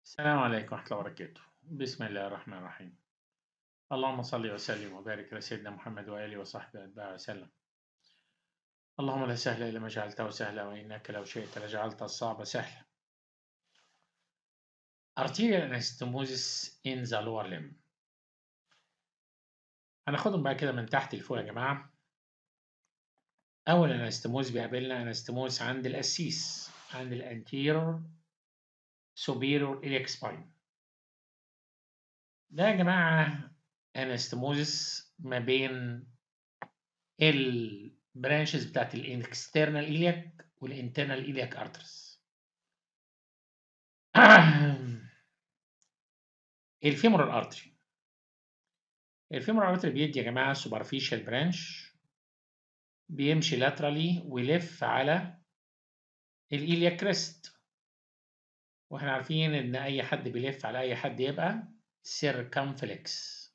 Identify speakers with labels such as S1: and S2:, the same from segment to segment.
S1: السلام عليكم ورحمة الله وبركاته بسم الله الرحمن الرحيم اللهم صل وسلم وبارك على سيدنا محمد وآله وصحبه أتباعه وسلم اللهم لا سهل إلا ما جعلته سهلا وإنك لو شئت لجعلت الصعب سهلا Arterial anastomosis in the lower limb هناخدهم بقى كده من تحت لفوق يا جماعة أول انستموز بيقابلنا انستموز عند القسيس عند الانتيرور superior iliac spine ده يا جماعة انستموزس ما بين البرانشز بتاعت الاكسترنال إلياك والانترنال إلياك ارترز الفيمورال ارتري الفيمورال ارتري بيدي يا جماعة superficial برانش بيمشي laterally ويلف على الإلياك كريست واحنا عارفين ان اي حد بيلف على اي حد يبقى circumflex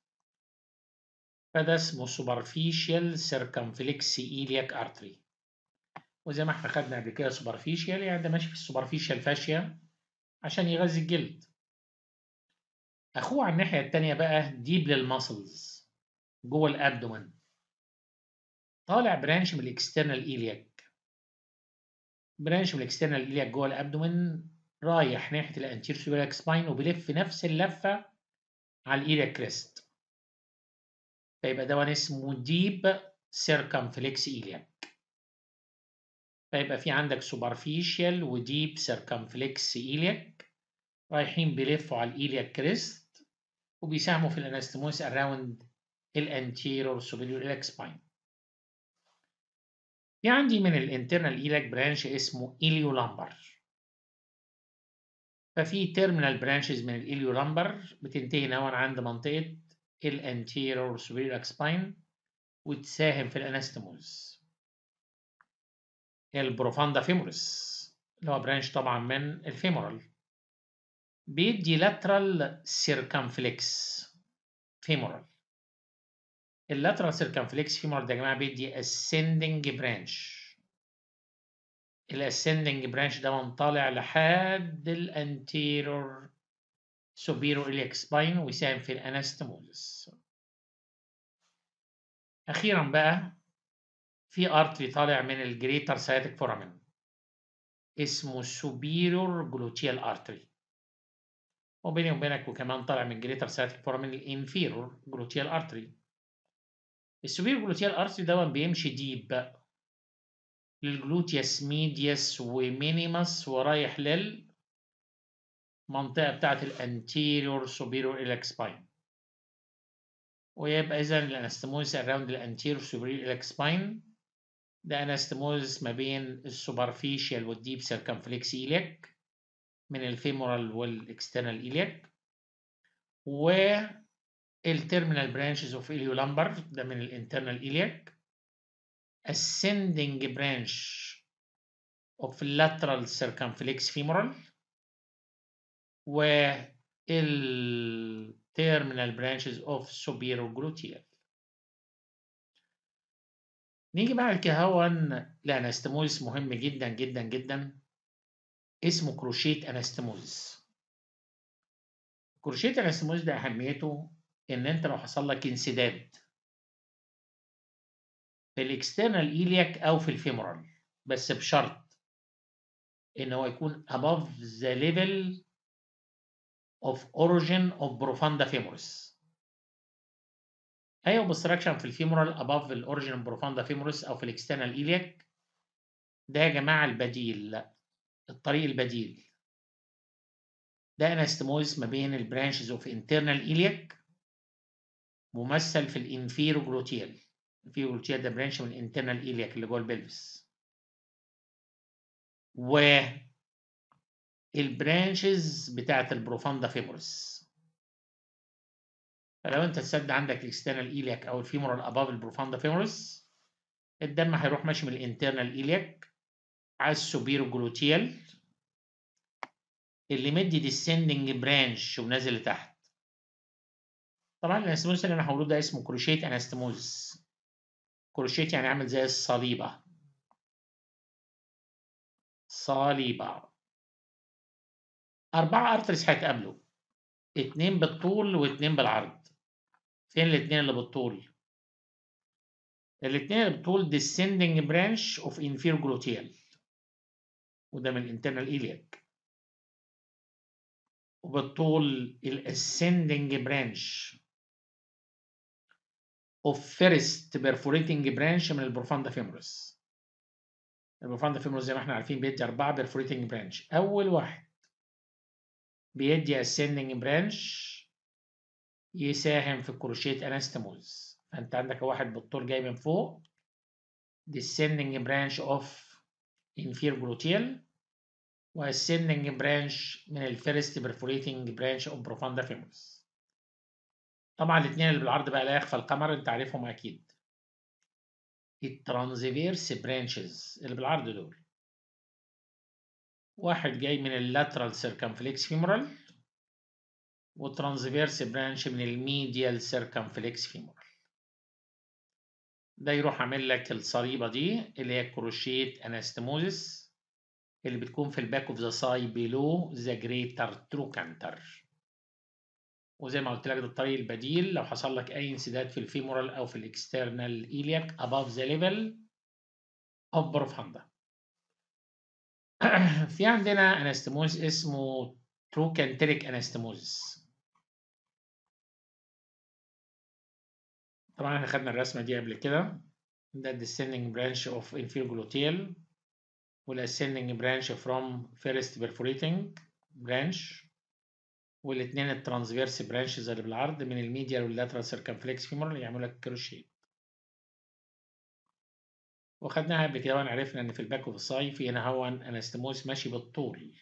S1: فده اسمه superficial circumflex iliac artery وزي ما احنا خدنا قبل كده superficial يعني ده ماشي في السوبرفيشال فاشيا عشان يغذي الجلد اخوه على الناحيه التانيه بقى ديب للماسلز جوه الابدومن طالع برانش من الاكسترنال إلياك برانش من الاكسترنال إلياك جوه الابدومن رايح ناحيه الانتير سوبيريك سباين وبيلف نفس اللفه على الإيلياك كريست فيبقى ده اسمه ديب سيركمفلكس إيلياك فيبقى في عندك سوبرفيشال وديب سيركمفلكس إيلياك رايحين بيلفوا على الإيلياك كريست وبيساهموا في الانستموس اراوند الانتيرور سوبيريور إيلياك سباين في عندي من الانترنال إيلياك برانش اسمه إيليو لامبر ففي تيرمينال برانشز من الإليو لامبر بتنتهي نوعا عند منطقة الانتيرور سوبيريور سباين وتساهم في الانستموز البروفاندا فيمورس اللي هو برانش طبعا من الفيمورال بيدي لاترال سيركمفلكس فيمورال اللاترال سيركمفلكس فيمورال ده يا جماعه بيدي ascending برانش الاسندنج برانش ده طالع لحد الانتيرور سوبيرو إلياك سباين ويساهم في الانستموزس اخيرا بقى في ارتري طالع من الجريتر سايتك فورامين اسمه سوبيرور جلوتيال ارتري وبيني وبينك وكمان طالع من الجريتر سايتك فورامين الانفيرور جلوتيال ارتري السوبيرور جلوتيال ارتري ده بيمشي ديب بقى للجلوتيوس ميديوس ومينيمس ورايح للمنطقة بتاعة الانتيريور سوبيريور إليك سباين ويبقى إذا الانستموز around الانتيريور سوبيريور إليك سباين ده انستموز ما بين السوبرفيشال والديب سيركمفلكس إليك من الفيمورال والاكسترنال إليك والتيرمينال برانشز اوف إليو لامبر ده من الانترنال إليك ascending branch of lateral circumflex femoral وال terminal branches of superior gluteal نيجي بعد كده هون لانستموزس مهم جدا جدا جدا اسمه كروشيت انستموزس كروشيت انستموزس ده اهميته ان انت لو حصل لك انسداد في الاكسترنال إيلياك أو في الفيمورال بس بشرط إن هو يكون above the level of origin of profunda femoris أي obstruction في الفيمورال above the origin of profunda femoris أو في الاكسترنال إيلياك ده يا جماعة البديل الطريق البديل ده انستموز ما بين البرانشز اوف internal إيلياك ممثل في الانفيرو جلوتيال في جلوتيال ده برانش من الانترنال إيلياك اللي جوه البلفس و البرانشز بتاعت البروفاندا فيمورس فلو انت تسد عندك الاكسترنال إيلياك او الفيمورال اباف البروفاندا فيمورس الدم هيروح ماشي من الانترنال إيلياك على السوبيرو جلوتيال اللي مدي ديسندنج برانش ونازل لتحت طبعا الانستموز اللي انا هقوله ده اسمه كروشيت انستموز كروشيت يعني عامل زي الصليبة صليبة أربعة أرتريز هيتقابلوا اتنين بالطول واتنين بالعرض فين الاتنين اللي بالطول؟ الاتنين اللي بالطول descending branch of inferior gluteal وده من internal iliac وبالطول ال ascending branch of first perforating branch من البروفاندا femoris البروفاندا femoris زي ما احنا عارفين بيدي أربعة perforating branch أول واحد بيدي ascending branch يساهم في الكروشيت انستموز فانت عندك واحد بالطول جاي من فوق descending branch of inferior gluteal و ascending branch من الفيرست perforating branch of profunda femoris طبعا الاثنين اللي بالعرض بقى لا يخفى القمر انت عارفهم اكيد الترانزفيرس برانشز اللي بالعرض دول واحد جاي من اللاترال سيركمفلكس فيمورال وترانزفيرس برانش من الميديال سيركمفلكس فيمورال ده يروح عامل لك الصليبه دي اللي هي كروشيت انستموزس اللي بتكون في الباك اوف ذا ساي بيلو ذا جريتر تروكانتر وزي ما قلت لك ده الطريق البديل لو حصل لك اي انسداد في الفيمورال او في الاكسترنال ايلياك above the level of profunda في عندنا انستموز اسمه تروكانتريك انستموزس طبعا احنا خدنا الرسمه دي قبل كده ده descending branch of inferior gluteal والascending branch from first perforating branch والاثنين الترانسفيرس برانشز اللي بالعرض من الميديال واللاترال سيركمفلكس فيمورال يعملوا لك كروشيه وخدناها قبل كده وعرفنا ان في الباك اوف الصاي في هنا هو انستموس ماشي بالطول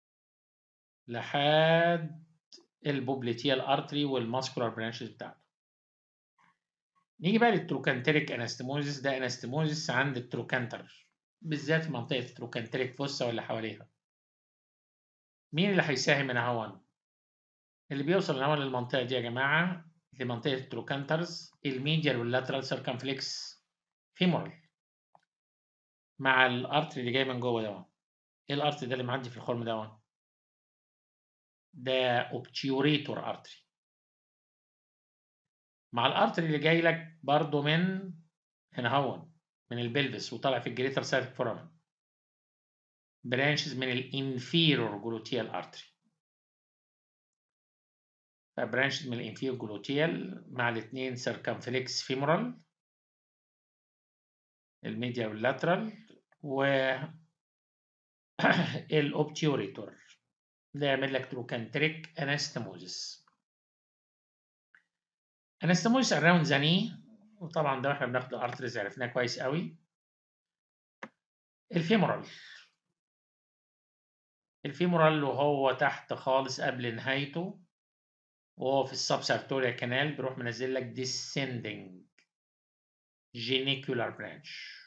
S1: لحد البوبليتيال ارتري والماسكولار برانشز بتاعته نيجي بقى للتروكانتريك انستموزس ده انستموزس عند التروكانتر بالذات في منطقه التروكانتريك فوسا واللي حواليها مين اللي هيساهم هنا هون اللي بيوصل هنا للمنطقه دي يا جماعه لمنطقه التروكانترز الميديال واللاترال سيركمفلكس فيمورال مع الارتري اللي جاي من جوه ده ايه الارتري ده اللي معدي في الخرم ده ده اوبتيوريتور ارتري مع الارتري اللي جاي لك برضه من هنا هون من البلفس وطالع في الجريتر سايتك فورامن برانشز من الانفيرور جلوتيال ارتري برانشز من الانفيرور جلوتيال مع الاثنين سيركمفلكس فيمورال الميديا واللاترال و الاوبتيوريتور ده يعمل لك تروكانتريك انستموزس انستموزس اراوند ذا ني وطبعا ده احنا بناخد الارتريز عرفناه كويس قوي الفيمورال الفيمورال وهو تحت خالص قبل نهايته وهو في السبسارتوريا كانال بيروح منزل لك descending genicular branch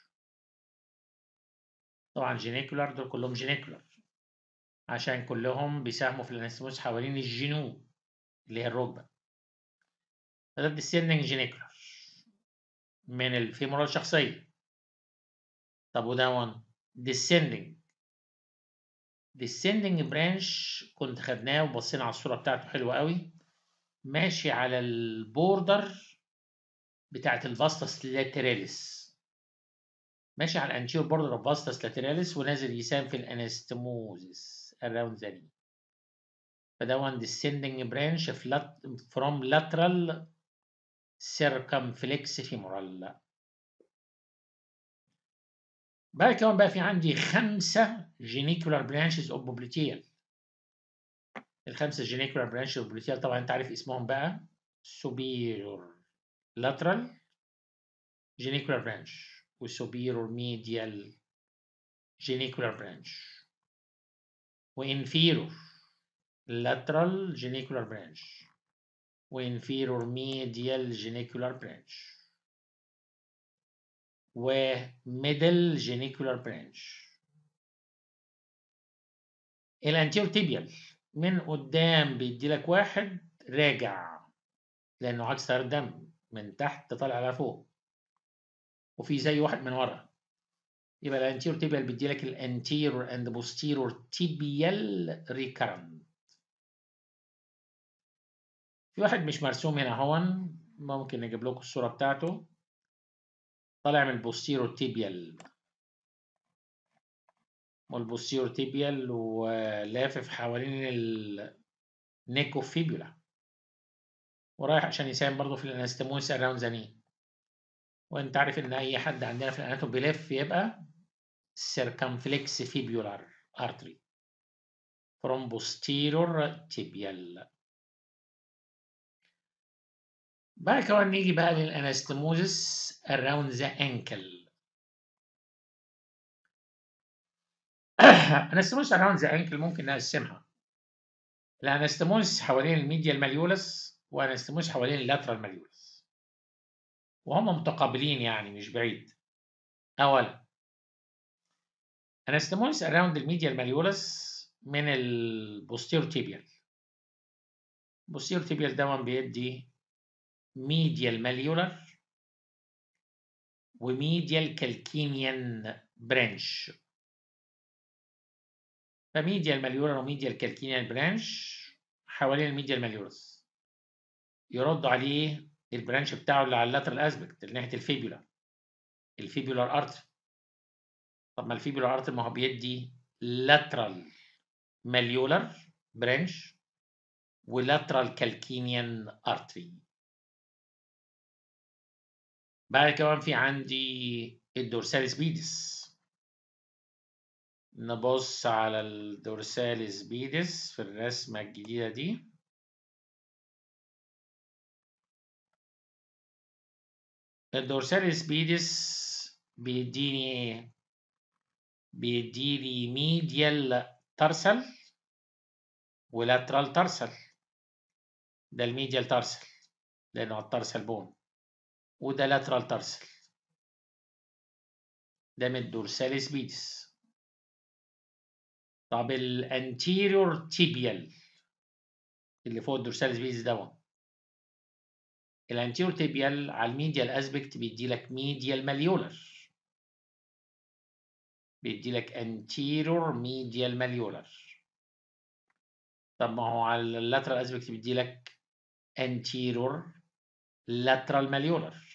S1: طبعا جينيكولار دول كلهم جينيكولار عشان كلهم بيساهموا في الانستموس حوالين الجنوب اللي هي الركبة فده الديسندنج جينيكولار من الفيمورال شخصية طب وده وان descending descending برانش كنت خدناه وبصينا على الصورة بتاعته حلوة قوي ماشي على البوردر بتاعت الفاستس لاتراليس ماشي على الانتيور بوردر اوف فاستس لاتراليس ونازل يسام في الانستموزس around the knee فده one descending branch from lateral circumflex femoral بعد كمان بقى في عندي خمسة جينيكولار برانشز اوف بوبليتيال الخمسة جينيكولار برانشز اوف بوبليتيال طبعا انت عارف اسمهم بقى superior lateral genicular branch وسوبيرور medial genicular branch وinferior lateral genicular branch وinferior medial genicular branch وميدل genicular branch الانتيور تيبيال من قدام بيدي لك واحد راجع لانه عكس تيار الدم من تحت طالع على فوق وفي زي واحد من ورا يبقى الانتيرور تيبيال بيدي لك الانتيرور اند بوستيرور تيبيال ريكرنت في واحد مش مرسوم هنا هون ممكن نجيب لكم الصورة بتاعته طالع من البوستيرو تيبيال والبوستيرو تيبيال ولافف حوالين النيكو فيبولا ورايح عشان يساهم برضه في الانستموس اراوند ذا ني وانت عارف ان اي حد عندنا في الاناتوم بيلف يبقى circumflex fibular artery from posterior tibial بعد كمان نيجي بقى للانستموزس around the ankle انستموزس around the ankle ممكن نقسمها الانستموزس حوالين الميديال ماليولس وانستموزس حوالين اللاترال ماليولس وهم متقابلين يعني مش بعيد اولا انستموزس around الميديال ماليولس من البوستيرو تيبيال البوستيرو تيبيال ده بيدي ميديال ماليولر وميديال كالكينيان برانش فميديال ماليولر وميديال كالكينيان برانش حوالين الميديال ماليولس يرد عليه البرانش بتاعه اللي على اللاترال اسبكت اللي ناحيه الفيبولا الفيبولار ارتري طب ما الفيبولار ارتري ما هو بيدي لاترال ماليولر برانش ولاترال كالكينيان ارتري بعد كمان في عندي الدورساليس بيدس نبص على الدورساليس بيدس في الرسمة الجديدة دي الدورساليس بيدس بيديني ايه؟ بيديني ميديال ترسل ولاترال ترسل ده الميديال ترسل لأنه الترسل بون وده لاترال ترسل ده من الدورساليس بيدس طب الانتيريور تيبيال اللي فوق الدورساليس بيدس ده الانتيريور تيبيال على الميديال اسبكت بيدي لك ميديال ماليولر بيدي لك انتيريور ميديال ماليولر طب ما هو على اللاترال اسبكت بيدي لك انتيريور لاترال ماليولر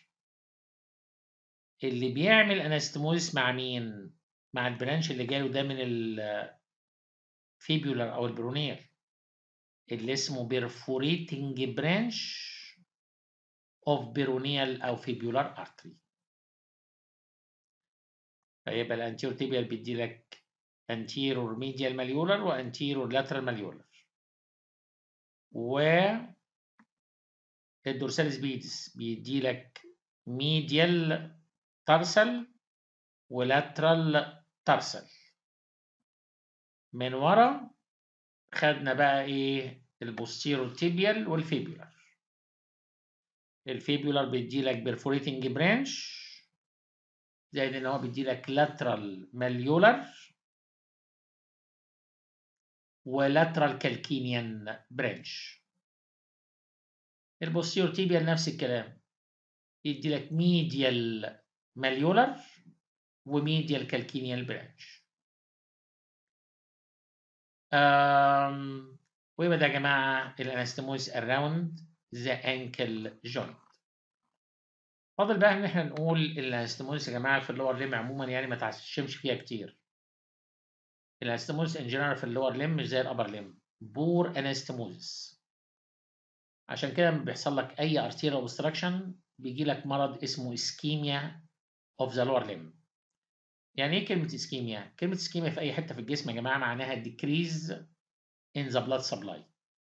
S1: اللي بيعمل انستموزيس مع مين؟ مع البرانش اللي جاله ده من الفيبولار او البرونيال اللي اسمه بيرفوريتنج برانش اوف بيرونيال او فيبولار ارتري فيبقى الانتيرور تيبيال بيدي لك انتيرور ميديال ماليولر وانتيرور لاترال ماليولر و الدورساليس بيدس بيدي لك ميديال ترسل ولاترال ترسل من ورا خدنا بقى ايه البوستيرو تيبيال والفيبولار الفيبولار بيدي لك بيرفوريتنج برانش زائد ان هو بيدي لك لاترال ماليولر ولاترال كالكينيان برانش البوستيرو تيبيال نفس الكلام يدي لك ميديال ماليولر وميديال كالكينيال برانش ويبقى ده يا جماعة الانستموز around the ankle joint فاضل بقى ان احنا نقول الانستموز يا جماعة في اللور ليم عموما يعني ما تعشمش فيها كتير الانستموز ان جنرال في اللور ليم مش زي الابر ليم بور انستموز عشان كده لما بيحصل لك اي ارتيريال اوبستراكشن بيجي لك مرض اسمه اسكيميا اوف ذا لور ليم يعني ايه كلمة اسكيميا؟ كلمة اسكيميا في أي حتة في الجسم يا جماعة معناها decrease in the blood supply.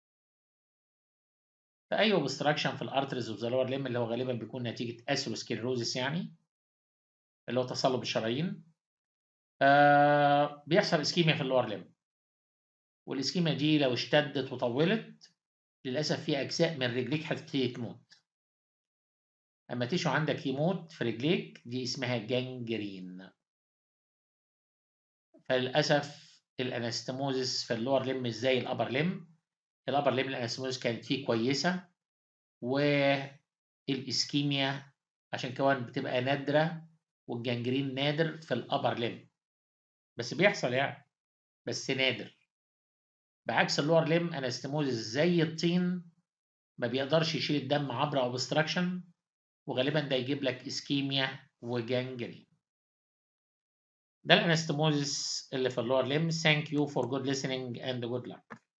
S1: فأي obstruction في الارتريز اوف ذا لور ليم اللي هو غالبا بيكون نتيجة اثيروسكليروزس يعني اللي هو تصلب الشرايين آه بيحصل اسكيميا في اللور ليم. والاسكيميا دي لو اشتدت وطولت للأسف في أجزاء من رجليك هتبتدي تموت. أما تيشو عندك يموت في رجليك دي اسمها جانجرين. فللاسف الانستموزس في اللور ليم مش زي الابر ليم الابر ليم الانستموزس كانت فيه كويسه والاسكيميا عشان كمان بتبقى نادره والجنجرين نادر في الابر ليم بس بيحصل يعني بس نادر بعكس اللور ليم انستموزس زي الطين ما بيقدرش يشيل الدم عبر اوبستراكشن وغالبا ده يجيب لك اسكيميا وجانجرين ده الانستموزيس اللي في اللور ليم ثانك يو فور جود listening and good luck